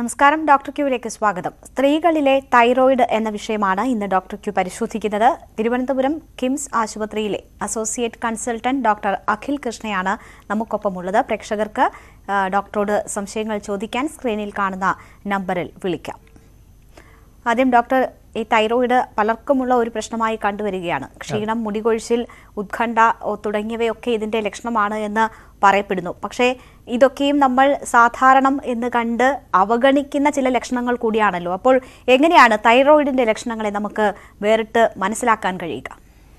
നമസ്കാരം ഡോക്ടർ ക്യൂവിലേക്ക് സ്വാഗതം സ്ത്രീകളിലെ തൈറോയിഡ് എന്ന വിഷയമാണ് ഇന്ന് ഡോക്ടർ ക്യൂ പരിശോധിക്കുന്നത് തിരുവനന്തപുരം കിംസ് ആശുപത്രിയിലെ അസോസിയേറ്റ് കൺസൾട്ടന്റ് ഡോക്ടർ അഖിൽ കൃഷ്ണയാണ് നമുക്കൊപ്പമുള്ളത് പ്രേക്ഷകർക്ക് ആ, ഡോക്ടറോട് സംശയങ്ങൾ ചോദിക്കാൻ സ്ക്രീനിൽ കാണുന്ന നമ്പറിൽ വിളിക്കാം ആദ്യം ഡോക്ടർ ഈ തൈറോയിഡ് പലർക്കുമുള്ള ഒരു പ്രശ്നമായി കണ്ടുവരികയാണ് ക്ഷീണം മുടികൊഴിച്ചിൽ ഉത്കണ്ഠ ഓ, തുടങ്ങിയവയൊക്കെ ഇതിന്റെ ലക്ഷണമാണ് എന്ന് പറയപ്പെടുന്നു പക്ഷേ ഇതൊക്കെയും നമ്മൾ സാധാരണം എന്ന് കണ്ട് അവഗണിക്കുന്ന ചില ലക്ഷണങ്ങൾ കൂടിയാണല്ലോ അപ്പോൾ എങ്ങനെയാണ് തൈറോയിഡിന്റെ ലക്ഷണങ്ങളെ നമുക്ക് വേറിട്ട് മനസ്സിലാക്കാൻ കഴിയുക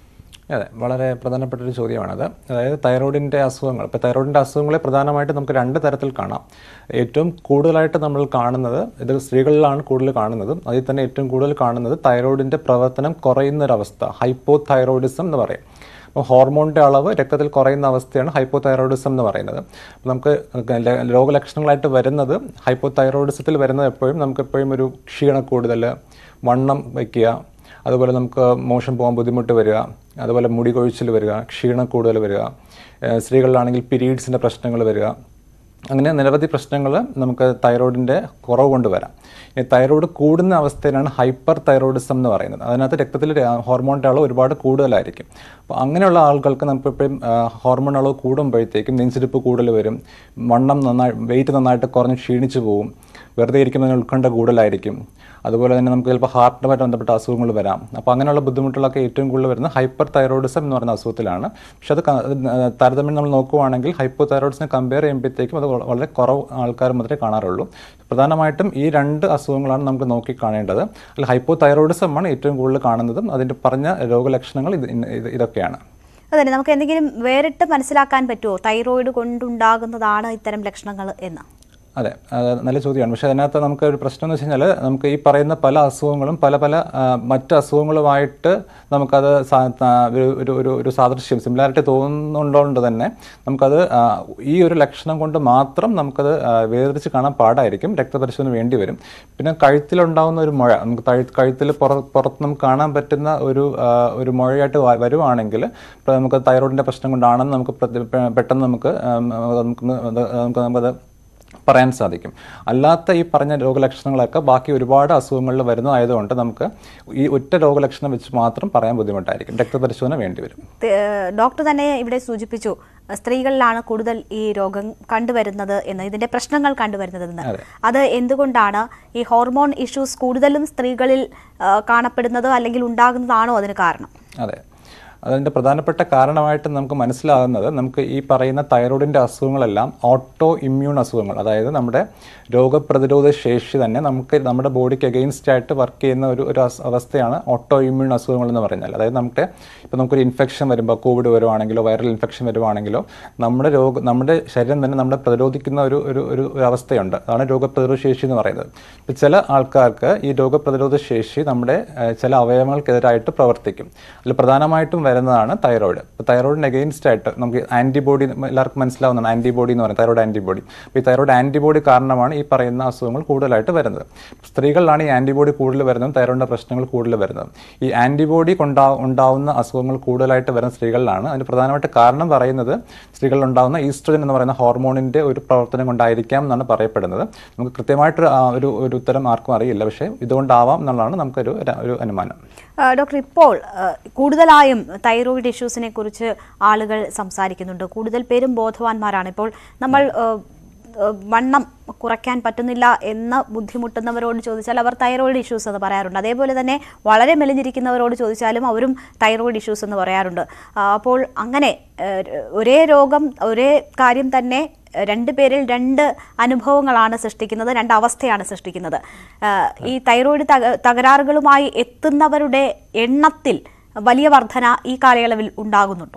അതെ വളരെ പ്രധാനപ്പെട്ട ഒരു ചോദ്യമാണത് അതായത് തൈറോയിഡിൻ്റെ അസുഖങ്ങൾ ഇപ്പോൾ തൈറോയിഡിൻ്റെ അസുഖങ്ങളെ പ്രധാനമായിട്ട് നമുക്ക് രണ്ട് തരത്തിൽ കാണാം ഏറ്റവും കൂടുതലായിട്ട് നമ്മൾ കാണുന്നത് ഇത് സ്ത്രീകളിലാണ് കൂടുതൽ കാണുന്നത് അതിൽ തന്നെ ഏറ്റവും കൂടുതൽ കാണുന്നത് തൈറോയിഡിൻ്റെ പ്രവർത്തനം കുറയുന്ന ഒരവസ്ഥ ഹൈപ്പോ തൈറോയിഡിസം എന്ന് പറയും അപ്പോൾ ഹോർമോണിൻ്റെ അളവ് രക്തത്തിൽ കുറയുന്ന അവസ്ഥയാണ് ഹൈപ്പോ തൈറോയിഡിസം എന്ന് പറയുന്നത് അപ്പോൾ നമുക്ക് ല- രോഗലക്ഷണങ്ങളായിട്ട് വരുന്നത് ഹൈപ്പോ തൈറോയിഡിസത്തിൽ വരുന്നത് എപ്പോഴും നമുക്ക് എപ്പോഴും ഒരു ക്ഷീണ കൂടുതൽ വണ്ണം വയ്ക്കുക അതുപോലെ നമുക്ക് മോശം പോകാൻ ബുദ്ധിമുട്ട് വരിക അതുപോലെ മുടി കൊഴിച്ചിൽ വരിക ക്ഷീണം കൂടുതൽ വരിക ഏഹ് സ്ത്രീകളിലാണെങ്കിൽ പീരീഡ്സിൻ്റെ പ്രശ്നങ്ങൾ വരിക അങ്ങനെ നിരവധി പ്രശ്നങ്ങൾ നമുക്ക് തൈറോയിഡിൻ്റെ കുറവ് കൊണ്ട് വരാം ഈ തൈറോയിഡ് കൂടുന്ന അവസ്ഥയിലാണ് ഹൈപ്പർ തൈറോയിഡിസം എന്ന് പറയുന്നത് അതിനകത്ത് രക്തത്തിൽ ഹോർമോണിൻ്റെ അളവ് ഒരുപാട് കൂടുതലായിരിക്കും അപ്പോൾ അങ്ങനെയുള്ള ആളുകൾക്ക് നമുക്ക് എപ്പോഴും ഹോർമോൺ അളവ് കൂടുമ്പോഴത്തേക്കും നെഞ്ചിരിപ്പ് കൂടുതൽ വരും വണ്ണം നന്നായി വെയിറ്റ് നന്നായിട്ട് കുറഞ്ഞ് ക്ഷീണിച്ചു പോകും വെറുതെ ഇരിക്കുമ്പോൾ ഉത്കണ്ഠ കൂടുതലായിരിക്കും അതുപോലെ തന്നെ നമുക്ക് ചിലപ്പോൾ ഹാർട്ടുമായിട്ട് ബന്ധപ്പെട്ട അസുഖങ്ങൾ വരാം അപ്പോൾ അങ്ങനെയുള്ള ബുദ്ധിമുട്ടുകളൊക്കെ ഏറ്റവും കൂടുതൽ വരുന്നത് ഹൈപ്പർ തൈറോയിഡിസം എന്ന് പറയുന്ന അസുഖത്തിലാണ് പക്ഷെ അത് ക- അത് താരതമ്യം നമ്മൾ നോക്കുവാണെങ്കിൽ ഹൈപ്പോ തൈറോയിഡ്സിനെ കമ്പയർ ചെയ്യുമ്പോഴത്തേക്കും അത് വള- വളരെ കുറവ് ആൾക്കാർ മാത്രമേ കാണാറുള്ളൂ പ്രധാനമായിട്ടും ഈ രണ്ട് അസുഖങ്ങളാണ് നമുക്ക് നോക്കി കാണേണ്ടത് അല്ല ഹൈപ്പോ തൈറോയിഡിസം ആണ് ഏറ്റവും കൂടുതൽ കാണുന്നതും അതിൻ്റെ പറഞ്ഞ രോഗലക്ഷണങ്ങൾ ഇത് ഇന്ന- ഇത് ഇതൊക്കെയാണ് അതന്നെ നമുക്ക് എന്തെങ്കിലും വേറിട്ട് മനസ്സിലാക്കാൻ പറ്റുമോ തൈറോയിഡ് കൊണ്ടുണ്ടാകുന്നതാണ് ഇത്തരം ലക്ഷണങ്ങൾ എന്ന് അതെ അത് നല്ല ചോദ്യമാണ് പക്ഷേ അതിനകത്ത് നമുക്ക് ഒരു പ്രശ്നം എന്ന് വെച്ച് കഴിഞ്ഞാൽ നമുക്ക് ഈ പറയുന്ന പല അസുഖങ്ങളും പല പല ആ, മറ്റ് അസുഖങ്ങളുമായിട്ട് നമുക്കത് സാ- ആ, ഒരു ഒരു ഒരു ഒരു സാദൃശ്യം സിമിലാരിറ്റി തോന്നുന്നുള്ളതുകൊണ്ട് തന്നെ നമുക്കത് ആ, ഈ ഒരു ലക്ഷണം കൊണ്ട് മാത്രം നമുക്കത് ആ, വേർതിരിച്ച് കാണാൻ പാടായിരിക്കും രക്തപരിശോധന വേണ്ടി വരും പിന്നെ കഴുത്തിലുണ്ടാകുന്ന ഒരു മുഴ നമുക്ക് തഴു- കഴുത്തിൽ പുറ പുറത്ത് നമുക്ക് കാണാൻ പറ്റുന്ന ഒരു ആ, ഒരു മുഴയായിട്ട് വ- വരുവാണെങ്കിൽ ഇപ്പം നമുക്ക് തൈറോയിഡിൻ്റെ പ്രശ്നം കൊണ്ടാണെന്ന് നമുക്ക് പ്രതി- പെട്ടെന്ന് നമുക്ക് ആ, നമുക്ക് അത് നമുക്ക് നമുക്കത് പറയാൻ സാധിക്കും അല്ലാത്ത ഈ പറഞ്ഞ രോഗലക്ഷണങ്ങളൊക്കെ ബാക്കി ഒരുപാട് അസുഖങ്ങളിൽ വരുന്നതായതുകൊണ്ട് നമുക്ക് ഈ ഒറ്റ രോഗലക്ഷണം വെച്ച് മാത്രം പറയാൻ ബുദ്ധിമുട്ടായിരിക്കും രക്തപരിശോധന വേണ്ടി വരും ത- ഡോക്ടർ തന്നെ ഇവിടെ സൂചിപ്പിച്ചു സ്ത്രീകളിലാണ് കൂടുതൽ ഈ രോഗം കണ്ടുവരുന്നത് എന്ന് ഇതിന്റെ പ്രശ്നങ്ങൾ കണ്ടുവരുന്നതെന്ന് അതെ. അത് എന്തുകൊണ്ടാണ് ഈ ഹോർമോൺ ഇഷ്യൂസ് കൂടുതലും സ്ത്രീകളിൽ ആ, കാണപ്പെടുന്നത് അല്ലെങ്കിൽ ഉണ്ടാകുന്നതാണോ അതിന് കാരണം അതെ അതിൻ്റെ പ്രധാനപ്പെട്ട കാരണമായിട്ട് നമുക്ക് മനസ്സിലാകുന്നത് നമുക്ക് ഈ പറയുന്ന തൈറോയിഡിൻ്റെ അസുഖങ്ങളെല്ലാം ഓട്ടോ ഇമ്മ്യൂൺ അസുഖങ്ങൾ അതായത് നമ്മുടെ രോഗപ്രതിരോധ ശേഷി തന്നെ നമുക്ക് നമ്മുടെ ബോഡിക്ക് അഗെയിൻസ്റ്റ് ആയിട്ട് വർക്ക് ചെയ്യുന്ന ഒരു ഒരു അസ്- അവസ്ഥയാണ് ഓട്ടോ ഇമ്മ്യൂൺ അസുഖങ്ങൾ എന്ന് പറഞ്ഞാൽ അതായത് നമുക്ക് ഇപ്പോൾ നമുക്കൊരു ഇൻഫെക്ഷൻ വരുമ്പോൾ കോവിഡ് വരുവാണെങ്കിലോ വൈറൽ ഇൻഫെക്ഷൻ വരുവാണെങ്കിലോ നമ്മുടെ രോഗ നമ്മുടെ ശരീരം തന്നെ നമ്മളെ പ്രതിരോധിക്കുന്ന ഒരു ഒരു ഒരു ഒരു അവസ്ഥയുണ്ട് അതാണ് രോഗപ്രതിരോധ ശേഷി എന്ന് പറയുന്നത് ഇപ്പോൾ ചില ആൾക്കാർക്ക് ഈ രോഗപ്രതിരോധ ശേഷി നമ്മുടെ ഏഹ്, ചില അവയവങ്ങൾക്കെതിരായിട്ട് പ്രവർത്തിക്കും അതിൽ പ്രധാനമായിട്ടും വരുന്നതാണ് തൈറോയിഡ് ഇപ്പോൾ തൈറോയിഡിന് അഗെയിൻസ്റ്റ് ആയിട്ട് നമുക്ക് ആൻറ്റിബോഡി എല്ലാവർക്കും മനസ്സിലാവുന്നതാണ് ആൻറ്റിബോഡി എന്ന് പറയുന്നത് തൈറോയിഡ് ആൻറ്റിബോഡി അപ്പോൾ ഈ തൈറോയിഡ് ആൻറ്റിബോഡി കാരണമാണ് ഈ പറയുന്ന അസുഖങ്ങൾ കൂടുതലായിട്ട് വരുന്നത് സ്ത്രീകളിലാണ് ഈ ആൻറ്റിബോഡി കൂടുതൽ വരുന്നതും തൈറോയിഡിൻ്റെ പ്രശ്നങ്ങൾ കൂടുതൽ വരുന്നത് ഈ ആൻറ്റിബോഡി കൊണ്ടാ ഉണ്ടാവുന്ന അസുഖങ്ങൾ കൂടുതലായിട്ട് വരുന്ന സ്ത്രീകളിലാണ് അതിന് പ്രധാനമായിട്ട് കാരണം പറയുന്നത് സ്ത്രീകളിൽ ഉണ്ടാകുന്ന ഈസ്ട്രജൻ എന്ന് പറയുന്ന ഹോർമോണിൻ്റെ ഒരു പ്രവർത്തനം കൊണ്ടായിരിക്കാം എന്നാണ് പറയപ്പെടുന്നത് നമുക്ക് കൃത്യമായിട്ട് ആ ഒരു ഒരു ഉത്തരം ആർക്കും അറിയില്ല പക്ഷേ ഇതുകൊണ്ടാവാം എന്നുള്ളതാണ് നമുക്കൊരു ഒരു- ഒരു അനുമാനം ആ, ഡോക്ടർ ഇപ്പോൾ ആ, കൂടുതലായും തൈറോയിഡ് ഇഷ്യൂസിനെ കുറിച്ച് ആളുകൾ സംസാരിക്കുന്നുണ്ട് കൂടുതൽ പേരും ബോധവാന്മാരാണ് ഇപ്പോൾ നമ്മൾ ആ, ആ, വണ്ണം കുറയ്ക്കാൻ പറ്റുന്നില്ല എന്ന് ബുദ്ധിമുട്ടുന്നവരോട് ചോദിച്ചാൽ അവർ തൈറോയിഡ് ഇഷ്യൂസ് എന്ന് പറയാറുണ്ട് അതേപോലെ തന്നെ വളരെ മെലിഞ്ഞിരിക്കുന്നവരോട് ചോദിച്ചാലും അവരും തൈറോയിഡ് ഇഷ്യൂസ് എന്ന് പറയാറുണ്ട് ആ, അപ്പോൾ അങ്ങനെ ആ, ഒരേ രോഗം ഒരേ കാര്യം തന്നെ രണ്ട് പേരിൽ രണ്ട് അനുഭവങ്ങളാണ് സൃഷ്ടിക്കുന്നത് രണ്ട് അവസ്ഥയാണ് സൃഷ്ടിക്കുന്നത് ആ, ഈ തൈറോയിഡ് തക- തകരാറുകളുമായി എത്തുന്നവരുടെ എണ്ണത്തിൽ വലിയ വർധന ഈ കാലയളവിൽ ഉണ്ടാകുന്നുണ്ടോ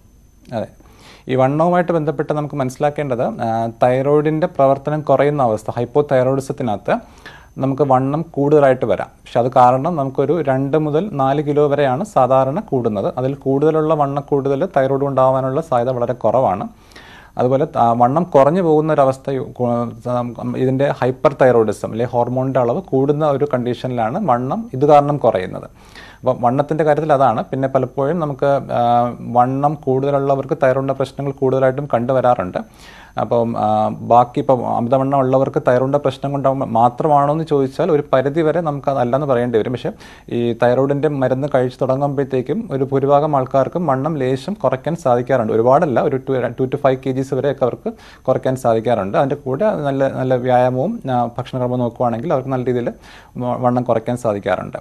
അതെ ഈ വണ്ണവുമായിട്ട് ബന്ധപ്പെട്ട് നമുക്ക് മനസ്സിലാക്കേണ്ടത് ആ, തൈറോയിഡിൻ്റെ പ്രവർത്തനം കുറയുന്ന അവസ്ഥ ഹൈപ്പോ തൈറോയിഡിസത്തിനകത്ത് നമുക്ക് വണ്ണം കൂടുതലായിട്ട് വരാം പക്ഷെ അത് കാരണം നമുക്കൊരു രണ്ട് മുതൽ നാല് കിലോ വരെയാണ് സാധാരണ കൂടുന്നത് അതിൽ കൂടുതലുള്ള വണ്ണ കൂടുതൽ തൈറോയിഡ് ഉണ്ടാവാനുള്ള സാധ്യത വളരെ കുറവാണ് അതുപോലെ ആ, വണ്ണം കുറഞ്ഞു പോകുന്ന ഒരവസ്ഥ യു- കു- ഉം, ഇതിൻ്റെ ഹൈപ്പർ തൈറോയിഡിസം അല്ലെങ്കിൽ ഹോർമോണിൻ്റെ അളവ് കൂടുന്ന ഒരു കണ്ടീഷനിലാണ് വണ്ണം ഇത് കാരണം കുറയുന്നത് അപ്പം വണ്ണത്തിൻ്റെ കാര്യത്തിൽ അതാണ് പിന്നെ പലപ്പോഴും നമുക്ക് ആ, വണ്ണം കൂടുതലുള്ളവർക്ക് തൈറോയിഡിൻ്റെ പ്രശ്നങ്ങൾ കൂടുതലായിട്ടും കണ്ടുവരാറുണ്ട് അപ്പം ആ, ബാക്കി ഇപ്പം അമിതവണ്ണം ഉള്ളവർക്ക് തൈറോയിഡിൻ്റെ പ്രശ്നം കൊണ്ടാകുമ്പോൾ മാത്രമാണോ എന്ന് ചോദിച്ചാൽ ഒരു പരിധി വരെ നമുക്ക് അതല്ലെന്ന് പറയേണ്ടി വരും പക്ഷേ ഈ തൈറോയിഡിൻ്റെ മരുന്ന് കഴിച്ച് തുടങ്ങുമ്പോഴത്തേക്കും ഒരു ഭൂരിഭാഗം ആൾക്കാർക്കും വണ്ണം ലേശം കുറയ്ക്കാൻ സാധിക്കാറുണ്ട് ഒരുപാടല്ല ഒരു two two two five KGs വരെയൊക്കെ അവർക്ക് കുറയ്ക്കാൻ സാധിക്കാറുണ്ട് അതിൻ്റെ കൂടെ നല്ല നല്ല വ്യായാമവും ആ, ഭക്ഷണക്രമവും നോക്കുവാണെങ്കിൽ അവർക്ക് നല്ല രീതിയിൽ വണ്ണം കുറയ്ക്കാൻ സാധിക്കാറുണ്ട്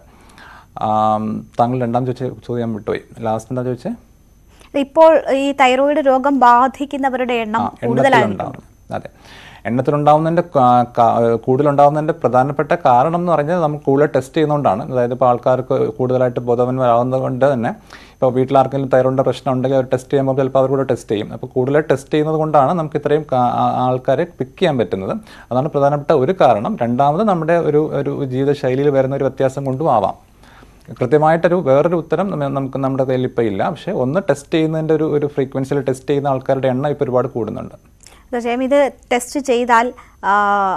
ആം, താങ്കൾ രണ്ടാം ചോദിച്ച ചോദ്യം വിട്ടുപോയി ലാസ്റ്റ് എന്താ ചോദിച്ചേ ഇപ്പോൾ ഈ തൈറോയിഡ് രോഗം ബാധിക്കുന്നവരുടെ എണ്ണം ആ, കൂടുതലായിട്ടുണ്ട് എണ്ണത്തിലുണ്ടാവും അതെ എണ്ണത്തിലുണ്ടാവുന്നതിൻ്റെ കാ- കാ- കൂടുതലുണ്ടാവുന്നതിൻ്റെ പ്രധാനപ്പെട്ട കാരണം എന്ന് പറഞ്ഞാൽ നമുക്ക് കൂടുതൽ ടെസ്റ്റ് ചെയ്യുന്നതുകൊണ്ടാണ് അതായത് ഇപ്പോൾ ആൾക്കാർക്ക് കൂടുതലായിട്ട് ബോധവാന്മാരാകുന്നത് കൊണ്ട് തന്നെ ഇപ്പോൾ വീട്ടിൽ ആർക്കെങ്കിലും തൈറോയിഡിൻ്റെ പ്രശ്നം ഉണ്ടെങ്കിൽ അവർ ടെസ്റ്റ് ചെയ്യുമ്പോൾ ചിലപ്പോൾ അവർ കൂടെ ടെസ്റ്റ് ചെയ്യും അപ്പോൾ കൂടുതൽ ടെസ്റ്റ് ചെയ്യുന്നത് കൊണ്ടാണ് നമുക്ക് ഇത്രയും കാ- ആ- ആൾക്കാരെ പിക്ക് ചെയ്യാൻ പറ്റുന്നത് അതാണ് പ്രധാനപ്പെട്ട ഒരു കാരണം രണ്ടാമത് നമ്മുടെ ഒരു ഒരു ജീവിതശൈലിയിൽ വരുന്ന ഒരു വ്യത്യാസം കൊണ്ടും ആവാം കൃത്യമായിട്ടൊരു വേറൊരു ഉത്തരം നമ്മ- നമുക്ക് നമ്മുടെ കയ്യിൽ ഇപ്പോൾ ഇല്ല പക്ഷേ ഒന്ന് ടെസ്റ്റ് ചെയ്യുന്നതിൻ്റെ ഒരു ഒരു ഫ്രീക്വൻസിയിൽ ടെസ്റ്റ് ചെയ്യുന്ന ആൾക്കാരുടെ എണ്ണം ഇപ്പോൾ ഒരുപാട് കൂടുന്നുണ്ട് തീർച്ചയായും ഇത് ടെസ്റ്റ് ചെയ്താൽ ആ,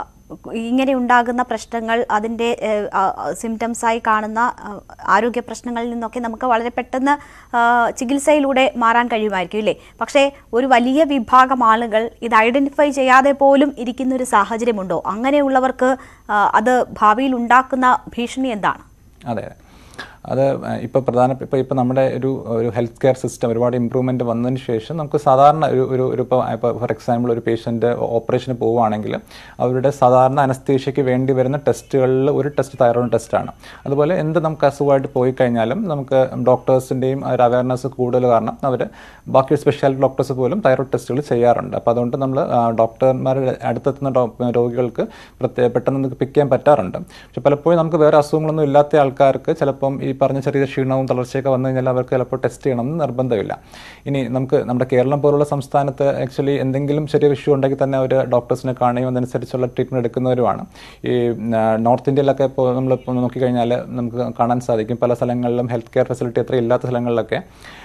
ഇങ്ങനെ ഉണ്ടാകുന്ന പ്രശ്നങ്ങൾ അതിൻ്റെ സിംറ്റംസ് ആയി കാണുന്ന ആ, ആരോഗ്യ പ്രശ്നങ്ങളിൽ നിന്നൊക്കെ നമുക്ക് വളരെ പെട്ടെന്ന് ആ, ചികിത്സയിലൂടെ മാറാൻ കഴിയുമായിരിക്കും ഇല്ലേ പക്ഷേ ഒരു വലിയ വിഭാഗം ആളുകൾ ഇത് ഐഡന്റിഫൈ ചെയ്യാതെ പോലും ഇരിക്കുന്ന ഒരു സാഹചര്യമുണ്ടോ അങ്ങനെയുള്ളവർക്ക് ആ, അത് ഭാവിയിൽ ഉണ്ടാക്കുന്ന ഭീഷണി എന്താണ് അതെ അതെ അത് ഇപ്പോൾ പ്രധാന ഇപ്പോൾ ഇപ്പോൾ നമ്മുടെ ഒരു ഒരു ഹെൽത്ത് കെയർ സിസ്റ്റം ഒരുപാട് ഇമ്പ്രൂവ്മെൻ്റ് വന്നതിന് ശേഷം നമുക്ക് സാധാരണ ഒരു ഒരു ഒരു ഇപ്പോൾ ഇപ്പോൾ ഫോർ എക്സാമ്പിൾ ഒരു പേഷ്യൻ്റ് ഓപ്പറേഷന് പോവുകയാണെങ്കിൽ അവരുടെ സാധാരണ അനസ്തേഷ്യയ്ക്ക് വേണ്ടി വരുന്ന ടെസ്റ്റുകളിൽ ഒരു ടെസ്റ്റ് തൈറോയിഡ് ടെസ്റ്റാണ് അതുപോലെ എന്ത് നമുക്ക് അസുഖമായിട്ട് പോയി കഴിഞ്ഞാലും നമുക്ക് ഡോക്ടേഴ്സിൻ്റെയും ഒരു അവയർനെസ് കൂടുതൽ കാരണം അവർ ബാക്കി സ്പെഷ്യാലിറ്റി ഡോക്ടേഴ്സ് പോലും തൈറോയിഡ് ടെസ്റ്റുകൾ ചെയ്യാറുണ്ട് അപ്പോൾ അതുകൊണ്ട് നമ്മൾ ഡോക്ടർമാരുടെ അടുത്തെത്തുന്ന ഡോ- രോഗികൾക്ക് പ്രത്യേക പെട്ടെന്ന് നമുക്ക് പിക്ക് ചെയ്യാൻ പറ്റാറുണ്ട് പക്ഷെ പലപ്പോഴും നമുക്ക് വേറെ അസുഖങ്ങളൊന്നും ഇല്ലാത്ത ആൾക്കാർക്ക് ചിലപ്പം ഈ പറഞ്ഞ ചെറിയ ക്ഷീണവും തളർച്ചയൊക്കെ വന്നു കഴിഞ്ഞാൽ അവർക്ക് ചിലപ്പോൾ ടെസ്റ്റ് ചെയ്യണം എന്ന് നിർബന്ധമില്ല ഇനി നമുക്ക് നമ്മുടെ കേരളം പോലുള്ള സംസ്ഥാനത്ത് ആക്ച്വലി എന്തെങ്കിലും ചെറിയ ഇഷ്യൂ ഉണ്ടെങ്കിൽ തന്നെ അവർ ഡോക്ടേഴ്സിനെ കാണുകയും അതനുസരിച്ചുള്ള ട്രീറ്റ്മെൻറ്റ് എടുക്കുന്നവരുമാണ് ഈ ആ, നോർത്ത് ഇന്ത്യയിലൊക്കെ ഇപ്പോൾ നമ്മളിപ്പോൾ നോക്കിക്കഴിഞ്ഞാൽ നമുക്ക് കാണാൻ സാധിക്കും പല സ്ഥലങ്ങളിലും ഹെൽത്ത് കെയർ ഫെസിലിറ്റി അത്ര ഇല്ലാത്ത സ്ഥലങ്ങളിലൊക്കെ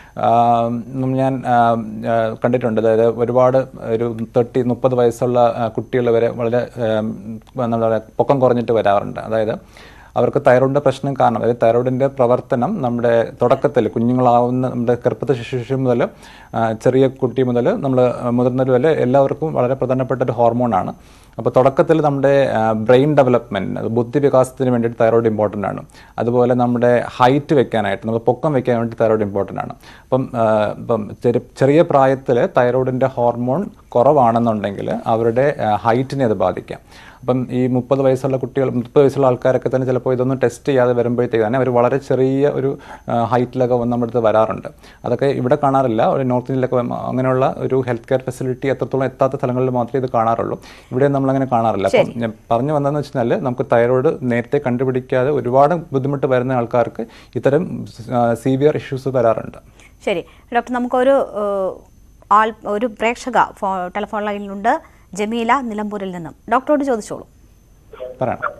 ആം, ഞാൻ ആം, ആ, കണ്ടിട്ടുണ്ട് അതായത് ഒരുപാട് ഒരു തേർട്ടി മുപ്പത് വയസ്സുള്ള കുട്ടികൾ വരെ വളരെ ആം, എന്താ പറയുക പൊക്കം കുറഞ്ഞിട്ട് വരാറുണ്ട് അതായത് അവർക്ക് തൈറോയിഡിൻ്റെ പ്രശ്നം കാരണം അതായത് തൈറോയിഡിൻ്റെ പ്രവർത്തനം നമ്മുടെ തുടക്കത്തിൽ കുഞ്ഞുങ്ങളാവുന്ന നമ്മുടെ ഗർഭത്തെ ശിശു മുതൽ ആ, ചെറിയ കുട്ടി മുതൽ നമ്മൾ മുതിർന്നവർ വരെ എല്ലാവർക്കും വളരെ പ്രധാനപ്പെട്ട ഒരു ഹോർമോണാണ് അപ്പോൾ തുടക്കത്തിൽ നമ്മുടെ ബ്രെയിൻ ഡെവലപ്മെൻറ്റ് ബുദ്ധി വികാസത്തിന് വേണ്ടിയിട്ട് തൈറോയിഡ് ഇമ്പോർട്ടൻ്റ് ആണ് അതുപോലെ നമ്മുടെ ഹൈറ്റ് വെക്കാനായിട്ട് നമ്മൾ പൊക്കം വെക്കാൻ വേണ്ടി തൈറോയിഡ് ഇമ്പോർട്ടൻ്റ് ആണ് അപ്പം ആ, ഇപ്പം ചെറി- ചെറിയ പ്രായത്തിൽ തൈറോയിഡിൻ്റെ ഹോർമോൺ കുറവാണെന്നുണ്ടെങ്കിൽ അവരുടെ ഹൈറ്റിനെ അത് ബാധിക്കാം അപ്പം ഈ മുപ്പത് വയസ്സുള്ള കുട്ടികൾ മുപ്പത് വയസ്സുള്ള ആൾക്കാരൊക്കെ തന്നെ ചിലപ്പോൾ ഇതൊന്നും ടെസ്റ്റ് ചെയ്യാതെ വരുമ്പോഴത്തേക്ക് തന്നെ അവർ വളരെ ചെറിയ ഒരു ഹൈറ്റിലൊക്കെ വന്ന് നമ്മുടെ അടുത്ത് വരാറുണ്ട് അതൊക്കെ ഇവിടെ കാണാറില്ല ഒരു നോർത്ത് ഇന്ത്യയിലൊക്കെ വന്ന- അങ്ങനെയുള്ള ഒരു ഹെൽത്ത് കെയർ ഫെസിലിറ്റി എത്രത്തോളം എത്താത്ത സ്ഥലങ്ങളിൽ മാത്രമേ ഇത് കാണാറുള്ളൂ ഇവിടെ നമ്മളങ്ങനെ കാണാറില്ല അപ്പം ഞാൻ പറഞ്ഞു വന്നതെന്ന് വെച്ചാൽ നമുക്ക് തൈറോയിഡ് നേരത്തെ കണ്ടുപിടിക്കാതെ ഒരുപാട് ബുദ്ധിമുട്ട് വരുന്ന ആൾക്കാർക്ക് ഇത്തരം സീവിയർ ഇഷ്യൂസ് വരാറുണ്ട് ശരി ഡോക്ടർ നമുക്കൊരു ഏഹ്, ആൾ ഒരു പ്രേക്ഷക ഫോ ടെലിഫോൺ ലൈനിലുണ്ട് ജമീല നിലമ്പൂരിൽ നിന്നും ഡോക്ടറോട് ചോദിച്ചോളൂ പറയണം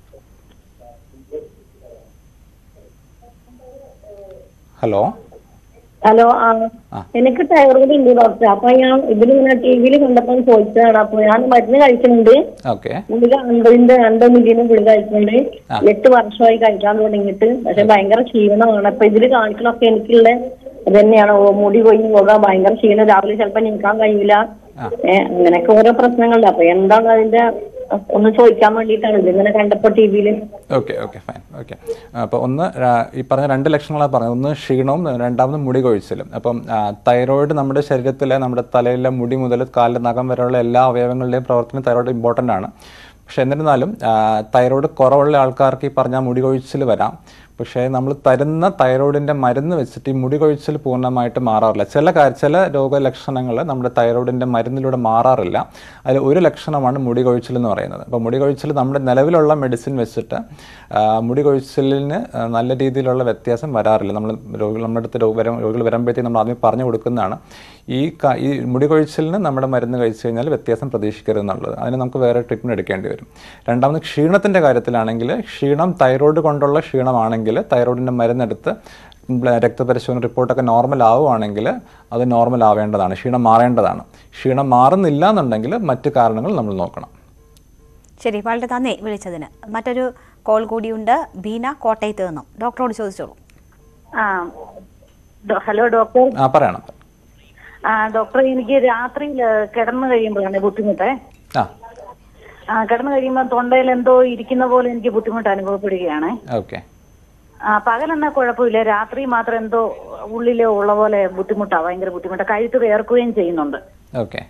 ഹലോ ഹലോ ആ ആ. എനിക്ക് തൈറോയ്ഡ് ഉണ്ട് ഡോക്ടർ അപ്പൊ ഞാൻ ഇതിലിങ്ങനെ ടി വിയിൽ കണ്ടപ്പോൾ ചോദിച്ചതാണ് അപ്പൊ ഞാൻ മരുന്ന് കഴിക്കുന്നുണ്ട് ഓക്കെ ഗുളിക അൻപതിന്റെ അൻപത് മില്ലിന് ഗുളിക കഴിക്കുന്നുണ്ട് എട്ട് വർഷമായി കഴിക്കാൻ തുടങ്ങിയിട്ട് പക്ഷെ ഭയങ്കര ക്ഷീണമാണ് അപ്പൊ ഇതില് കാണിക്കണൊക്കെ എനിക്കുള്ള ഇത് തന്നെയാണ് ഓ, മുടി കൊഴിഞ്ഞു പോകാൻ ഭയങ്കര ക്ഷീണം രാവിലെ ചിലപ്പോ നീക്കാൻ കഴിയില്ല ഏഹ് അങ്ങനെയൊക്കെ ഓരോ പ്രശ്നങ്ങളുണ്ട് അപ്പൊ എന്താണ് അതിന്റെ ഒന്ന് ചോദിക്കാൻ വേണ്ടിയിട്ടാണ് ഇതിങ്ങനെ കണ്ടപ്പോ ടി വിയില് ഓക്കെ ഓക്കെ ഫൈൻ ഓക്കെ അപ്പോൾ ഒന്ന് ര- ഈ പറഞ്ഞ രണ്ട് ലക്ഷണങ്ങളാണ് പറഞ്ഞത് ഒന്ന് ക്ഷീണവും രണ്ടാമത് മുടി കൊഴിച്ചിലും അപ്പം ആ, തൈറോയിഡ് നമ്മുടെ ശരീരത്തിലെ നമ്മുടെ തലയിലെ മുടി മുതൽ കാലിലെ നഖം വരെയുള്ള എല്ലാ അവയവങ്ങളുടെയും പ്രവർത്തനം തൈറോയിഡ് ഇമ്പോർട്ടൻ്റ് ആണ് പക്ഷെ എന്നിരുന്നാലും ആ, തൈറോയിഡ് കുറവുള്ള ആൾക്കാർക്ക് ഈ പറഞ്ഞ മുടി കൊഴിച്ചിൽ വരാം പക്ഷേ നമ്മൾ തരുന്ന തൈറോയിഡിൻ്റെ മരുന്ന് വെച്ചിട്ട് ഈ മുടി കൊഴിച്ചിൽ പൂർണ്ണമായിട്ട് മാറാറില്ല ചില കാ- ചില രോഗലക്ഷണങ്ങൾ നമ്മുടെ തൈറോയിഡിൻ്റെ മരുന്നിലൂടെ മാറാറില്ല അതിൽ ഒരു ലക്ഷണമാണ് മുടി കൊഴിച്ചിൽ എന്ന് പറയുന്നത് അപ്പോൾ മുടി കൊഴിച്ചിൽ നമ്മുടെ നിലവിലുള്ള മെഡിസിൻ വെച്ചിട്ട് ആ, മുടി കൊഴിച്ചിലിന് ആ, നല്ല രീതിയിലുള്ള വ്യത്യാസം വരാറില്ല നമ്മൾ രോഗികൾ നമ്മുടെ അടുത്ത് രോഗ വരും രോഗികൾ വരുമ്പോഴത്തേക്കും നമ്മൾ ആദ്യം പറഞ്ഞു കൊടുക്കുന്നതാണ് ഈ ക- ഈ മുടി കൊഴിച്ചിലിന് നമ്മുടെ മരുന്ന് കഴിച്ചു കഴിഞ്ഞാൽ വ്യത്യാസം പ്രതീക്ഷിക്കരുത് എന്നുള്ളത് അതിന് നമുക്ക് വേറെ ട്രീറ്റ്മെൻറ്റ് എടുക്കേണ്ടി വരും രണ്ടാമത് ക്ഷീണത്തിൻ്റെ കാര്യത്തിലാണെങ്കിൽ ക്ഷീണം തൈറോയിഡ് കൊണ്ടുള്ള ക്ഷീണമാണെങ്കിൽ തൈറോയിഡിൻ്റെ മരുന്നെടുത്ത് ബ്ല- രക്തപരിശോധന റിപ്പോർട്ടൊക്കെ നോർമൽ ആവുകയാണെങ്കിൽ അത് നോർമൽ ആവേണ്ടതാണ് ക്ഷീണം മാറേണ്ടതാണ് ക്ഷീണം മാറുന്നില്ല എന്നുണ്ടെങ്കിൽ മറ്റു കാരണങ്ങൾ നമ്മൾ നോക്കണം ശരി വളരെ നന്ദി വിളിച്ചതിന് മറ്റൊരു കോൾ കൂടിയുണ്ട് ബീന കോട്ടയത്ത് നിന്നും ഡോക്ടറോട് ചോദിച്ചോളൂ ആ ഡോ- ഹലോ ഡോക്ടർ ആ പറയണം ആ ഡോക്ടർ എനിക്ക് രാത്രിയിൽ കിടന്നു കഴിയുമ്പോഴാണ് ബുദ്ധിമുട്ട് ആ ആ കിടന്നു കഴിയുമ്പോൾ തൊണ്ടയിൽ എന്തോ ഇരിക്കുന്ന പോലെ എനിക്ക് ബുദ്ധിമുട്ട് അനുഭവപ്പെടുകയാണ് ഓക്കെ ആ പകലെന്നാ കുഴപ്പമില്ല രാത്രി മാത്രം എന്തോ ഉള്ളിലെ ഉള്ള പോലെ ബുദ്ധിമുട്ടാ ഭയങ്കര ബുദ്ധിമുട്ടാ കഴുത്ത് വേർക്കുകയും ചെയ്യുന്നുണ്ട് ഓക്കെ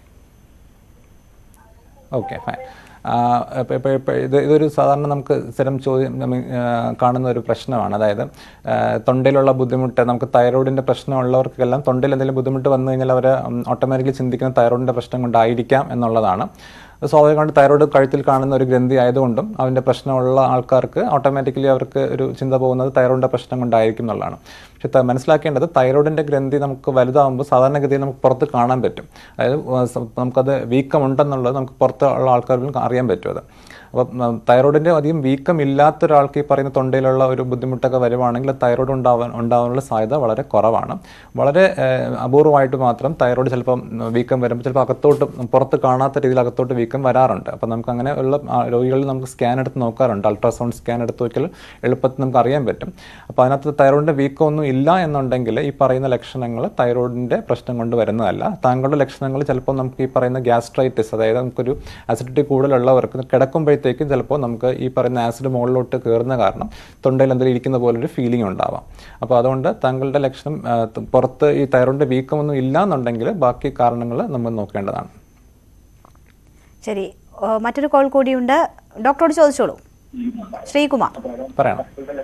ഓക്കെ ഫൈൻ ഇപ്പോൾ ഇപ്പോൾ ഇപ്പോൾ ഇത് ഇതൊരു സാധാരണ നമുക്ക് സ്ഥിരം ചോദ്യം നമ്മ- ആ, കാണുന്ന ഒരു പ്രശ്നമാണ് അതായത് ആ, തൊണ്ടയിലുള്ള ബുദ്ധിമുട്ട് നമുക്ക് തൈറോയിഡിൻ്റെ പ്രശ്നമുള്ളവർക്കെല്ലാം തൊണ്ടയിൽ എന്തെങ്കിലും ബുദ്ധിമുട്ട് വന്നു കഴിഞ്ഞാൽ അവർ ഓട്ടോമാറ്റിക്കലി ചിന്തിക്കുന്ന തൈറോയിഡിൻ്റെ പ്രശ്നം കൊണ്ടായിരിക്കാം എന്നുള്ളതാണ് അത് സ്വാഭാവികമായിട്ട് തൈറോയിഡ് കഴുത്തിൽ കാണുന്ന ഒരു ഗ്രന്ഥി ആയതുകൊണ്ടും അതിൻ്റെ പ്രശ്നമുള്ള ആൾക്കാർക്ക് ഓട്ടോമാറ്റിക്കലി അവർക്ക് ഒരു ചിന്ത പോകുന്നത് തൈറോയിഡിൻ്റെ പ്രശ്നം കൊണ്ടായിരിക്കും എന്നുള്ളതാണ് പക്ഷെ ത- മനസ്സിലാക്കേണ്ടത് തൈറോയിഡിൻ്റെ ഗ്രന്ഥി നമുക്ക് വലുതാകുമ്പോൾ സാധാരണഗതിയിൽ നമുക്ക് പുറത്ത് കാണാൻ പറ്റും അതായത് വ- സ- നമുക്കത് വീക്കമുണ്ടെന്നുള്ളത് നമുക്ക് പുറത്തുള്ള ആൾക്കാരിലും അറിയാൻ പറ്റും അത് അപ്പം തൈറോയിഡിൻ്റെ അധികം വീക്കം ഇല്ലാത്ത ഒരാൾക്ക് ഈ പറയുന്ന തൊണ്ടയിലുള്ള ഒരു ബുദ്ധിമുട്ടൊക്കെ വരുവാണെങ്കിൽ തൈറോയിഡ് ഉണ്ടാവാൻ ഉണ്ടാവാനുള്ള സാധ്യത വളരെ കുറവാണ് വളരെ ഏഹ്, അപൂർവമായിട്ട് മാത്രം തൈറോയിഡ് ചിലപ്പം വീക്കം വരുമ്പോൾ ചിലപ്പോൾ അകത്തോട്ട് പുറത്ത് കാണാത്ത രീതിയിൽ അകത്തോട്ട് വീക്കം വരാറുണ്ട് അപ്പം നമുക്ക് അങ്ങനെ ഉള്ള ആ, രോഗികളിൽ നമുക്ക് സ്കാൻ എടുത്ത് നോക്കാറുണ്ട് അൾട്രാസൗണ്ട് സ്കാൻ എടുത്ത് നോക്കിയാൽ എളുപ്പത്തിൽ നമുക്ക് അറിയാൻ പറ്റും അപ്പോൾ അതിനകത്ത് തൈറോയിഡിൻ്റെ വീക്കം ഒന്നും ഇല്ല എന്നുണ്ടെങ്കിൽ ഈ പറയുന്ന ലക്ഷണങ്ങൾ തൈറോയിഡിൻ്റെ പ്രശ്നം കൊണ്ട് വരുന്നതല്ല താങ്കളുടെ ലക്ഷണങ്ങൾ ചിലപ്പോൾ നമുക്ക് ഈ പറയുന്ന ഗ്യാസ്ട്രൈറ്റിസ് അതായത് നമുക്കൊരു അസിഡിറ്റി കൂടുതലുള്ളവർക്ക് കിടക്കുമ്പോഴത്തേക്കും ചിലപ്പോൾ നമുക്ക് ഈ പറയുന്ന ആസിഡ് മുകളിലോട്ട് കയറുന്ന കാരണം തൊണ്ടയിൽ എന്തെങ്കിലും ഇരിക്കുന്ന പോലെ ഒരു ഫീലിംഗ് ഉണ്ടാവാം അപ്പോൾ അതുകൊണ്ട് താങ്കളുടെ ലക്ഷണം ആ, ത- പുറത്ത് ഈ തൈറോയിഡിൻ്റെ വീക്കമൊന്നും ഇല്ല എന്നുണ്ടെങ്കിൽ ബാക്കി കാരണങ്ങൾ നമ്മൾ നോക്കേണ്ടതാണ് ശരി ഏ, മറ്റൊരു കോൾ കൂടിയുണ്ട് ഡോക്ടറോട് ചോദിച്ചോളൂ ശ്രീകുമാർ പറയണം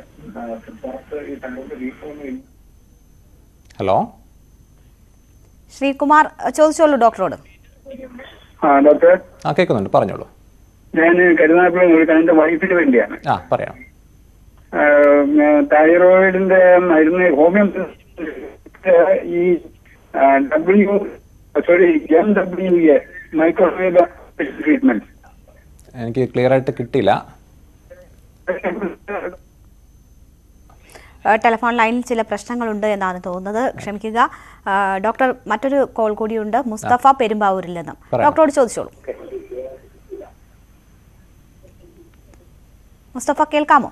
ഹലോ ശ്രീകുമാർ ഏ, ചോദിച്ചോളൂ ഡോക്ടറോട് ആ ഡോക്ടർ ആ കേൾക്കുന്നുണ്ട് പറഞ്ഞോളൂ ഞാൻ കരുനാഗപ്പള്ളി വിളിക്കാൻ എന്റെ വൈഫിന് വേണ്ടിയാണ് ആ പറയാം ആഹ് തൈറോയിഡിന്റെ മരുന്ന് ഹോമിയോ ഈ W sorry M W A microwave treatment എനിക്ക് ക്ലിയർ ആയിട്ട് കിട്ടിയില്ല ഏ, ടെലിഫോൺ ലൈനിൽ ചില പ്രശ്നങ്ങളുണ്ട് എന്നാണ് തോന്നുന്നത് ക്ഷമിക്കുക ഏ, ഡോക്ടർ മറ്റൊരു കോൾ കൂടിയുണ്ട് മുസ്തഫ പെരുമ്പാവൂരിൽ നിന്നും പറയാം. ഡോക്ടറോട് ചോദിച്ചോളൂ മുസ്തഫ കേൾക്കാമോ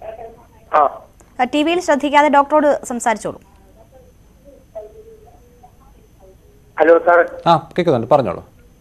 ആ ടി വിയിൽ ശ്രദ്ധിക്കാതെ ഡോക്ടറോട് സംസാരിച്ചോളൂ ഹലോ സാർ ആ കേൾക്കുന്നുണ്ട് പറഞ്ഞോളൂ